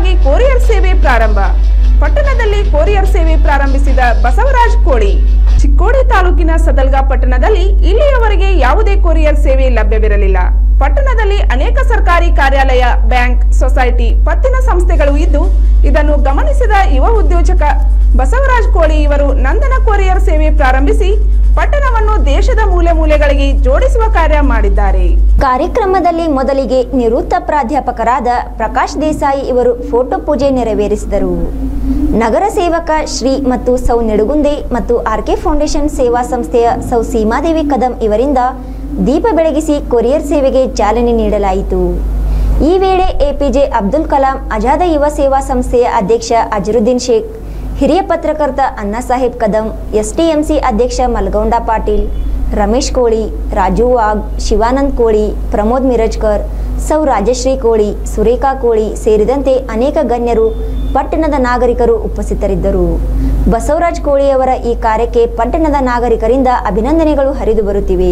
ನೂತನವಾಗಿ ಕೊರಿಯರ್ ಸೇವೆ ಪ್ರಾರಂಭ ಪಟ್ಟಣದಲ್ಲಿ ಕೊರಿಯರ್ ಸೇವೆ ಪ್ರಾರಂಭಿಸಿದ ಬಸವರಾಜ್ ಕೋಳಿ ಚಿಕ್ಕೋಡಿ ತಾಲೂಕಿನ ಸದಲ್ಗಾ ಪಟ್ಟಣದಲ್ಲಿ ಇಲ್ಲಿಯವರೆಗೆ ಯಾವುದೇ ಕೊರಿಯರ್ ಸೇವೆ ಲಭ್ಯವಿರಲಿಲ್ಲ ಪಟ್ಟಣದಲ್ಲಿ ಅನೇಕ ಸರ್ಕಾರಿ ಕಾರ್ಯಾಲಯ ಬ್ಯಾಂಕ್ ಸೊಸೈಟಿ ಪತ್ತಿನ ಸಂಸ್ಥೆಗಳು ಇದ್ದು ಇದನ್ನು ಗಮನಿಸಿದ ಯುವ ಉದ್ಯೋಜಕ ಬಸವರಾಜ್ ಕೋಳಿ ಇವರು ನಂದನ ಕೊರಿಯರ್ ಸೇವೆ ಪ್ರಾರಂಭಿಸಿ ಪಟ್ಟಣವನ್ನು ದೇಶದ ಮೂಲೆ ಮೂಲೆಗಳಿಗೆ ಜೋಡಿಸುವ ಕಾರ್ಯ ಮಾಡಿದ್ದಾರೆ ಕಾರ್ಯಕ್ರಮದಲ್ಲಿ ಮೊದಲಿಗೆ ನಿವೃತ್ತ ಪ್ರಾಧ್ಯಾಪಕರಾದ ಪ್ರಕಾಶ್ ದೇಸಾಯಿ ಇವರು ಫೋಟೋ ಪೂಜೆ ನೆರವೇರಿಸಿದರು ನಗರ ಸೇವಕ ಶ್ರೀ ಮತ್ತು ಸೌ ನಿಡುಗುಂದೆ ಮತ್ತು ಆರ್ಕೆ ಫೌಂಡೇಶನ್ ಸೇವಾ ಸಂಸ್ಥೆಯ ಸೌ ಸೀಮಾದೇವಿ ಕದಂ ಇವರಿಂದ ದೀಪ ಬೆಳಗಿಸಿ ಕೊರಿಯರ್ ಸೇವೆಗೆ ಚಾಲನೆ ನೀಡಲಾಯಿತು ಈ ವೇಳೆ ಎಪಿಜೆ ಅಬ್ದುಲ್ ಕಲಾಂ ಅಜಾದ ಯುವ ಸೇವಾ ಸಂಸ್ಥೆಯ ಅಧ್ಯಕ್ಷ ಅಜರುದ್ದೀನ್ ಶೇಖ್ ಹಿರಿಯ ಪತ್ರಕರ್ತ ಅಣ್ಣಾಸಾಹೇಬ್ ಕದಂ ಎಸ್ಟಿಎಂಸಿ ಅಧ್ಯಕ್ಷ ಮಲ್ಗೌಂಡ ಪಾಟೀಲ್ ರಮೇಶ್ ಕೋಳಿ ರಾಜು ವಾಗ್ ಶಿವಾನಂದ್ ಕೋಳಿ ಪ್ರಮೋದ್ ಮಿರಜ್ಕರ್ ಸೌ ರಾಜಶ್ರೀ ಕೋಳಿ ಸುರೇಖಾ ಕೋಳಿ ಸೇರಿದಂತೆ ಅನೇಕ ಗಣ್ಯರು ಪಟ್ಟಣದ ನಾಗರಿಕರು ಉಪಸ್ಥಿತರಿದ್ದರು ಬಸವರಾಜ್ ಕೋಳಿಯವರ ಈ ಕಾರ್ಯಕ್ಕೆ ಪಟ್ಟಣದ ನಾಗರಿಕರಿಂದ ಅಭಿನಂದನೆಗಳು ಹರಿದು ಬರುತ್ತಿವೆ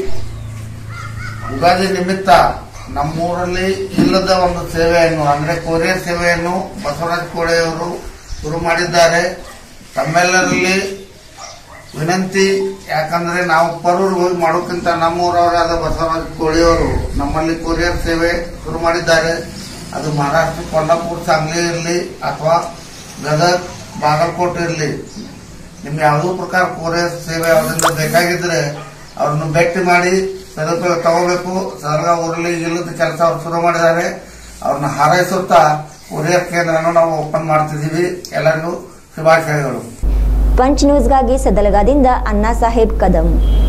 ಯುಗಾದಿ ನಿಮಿತ್ತ ನಮ್ಮೂರಲ್ಲಿ ಇಲ್ಲದ ಒಂದು ಸೇವೆಯನ್ನು ಅಂದ್ರೆ ಕೊರಿಯರ್ ಸೇವೆಯನ್ನು ಬಸವರಾಜ ಕೋಳೆಯವರು ಶುರು ಮಾಡಿದ್ದಾರೆ ತಮ್ಮೆಲ್ಲರಲ್ಲಿ ವಿನಂತಿ ಯಾಕಂದ್ರೆ ನಾವು ಪರೂರಿಗೆ ಹೋಗಿ ಮಾಡೋಕ್ಕಿಂತ ನಮ್ಮೂರವರಾದ ಬಸವರಾಜ ಕೋಳಿಯವರು ನಮ್ಮಲ್ಲಿ ಕೊರಿಯರ್ ಸೇವೆ ಶುರು ಮಾಡಿದ್ದಾರೆ ಅದು ಮಹಾರಾಷ್ಟ್ರ ಕೊಂಡಾಪುರ ಸಾಂಗ್ಲಿ ಇರಲಿ ಅಥವಾ ಗದಗ್ ಬಾಗಲಕೋಟೆ ಇರಲಿ ನಿಮ್ಗೆ ಯಾವುದೋ ಪ್ರಕಾರ ಕೊರಿಯರ್ ಸೇವೆ ಅವರಿಂದ ಬೇಕಾಗಿದ್ರೆ ಅವ್ರನ್ನ ಭೇಟಿ ಮಾಡಿ ಸದುಪಯೋಗ ತಗೋಬೇಕು ಸರ್ಗ ಊರಲ್ಲಿ ಇಲ್ಲದ ಕೆಲಸ ಅವ್ರು ಶುರು ಮಾಡಿದ್ದಾರೆ ಅವ್ರನ್ನ ಹಾರೈಸುತ್ತಾ ಕೊರಿಯರ್ ಕೇಂದ್ರನ ನಾವು ಓಪನ್ ಮಾಡ್ತಿದ್ದೀವಿ ಎಲ್ಲರಿಗೂ ಶುಭಾಶಯಗಳು ಪಂಚ್ ನ್ಯೂಸ್ಗಾಗಿ ಸದಲಗಾದಿಂದ ಅಣ್ಣಾ ಸಾಹೇಬ್ ಕದಂ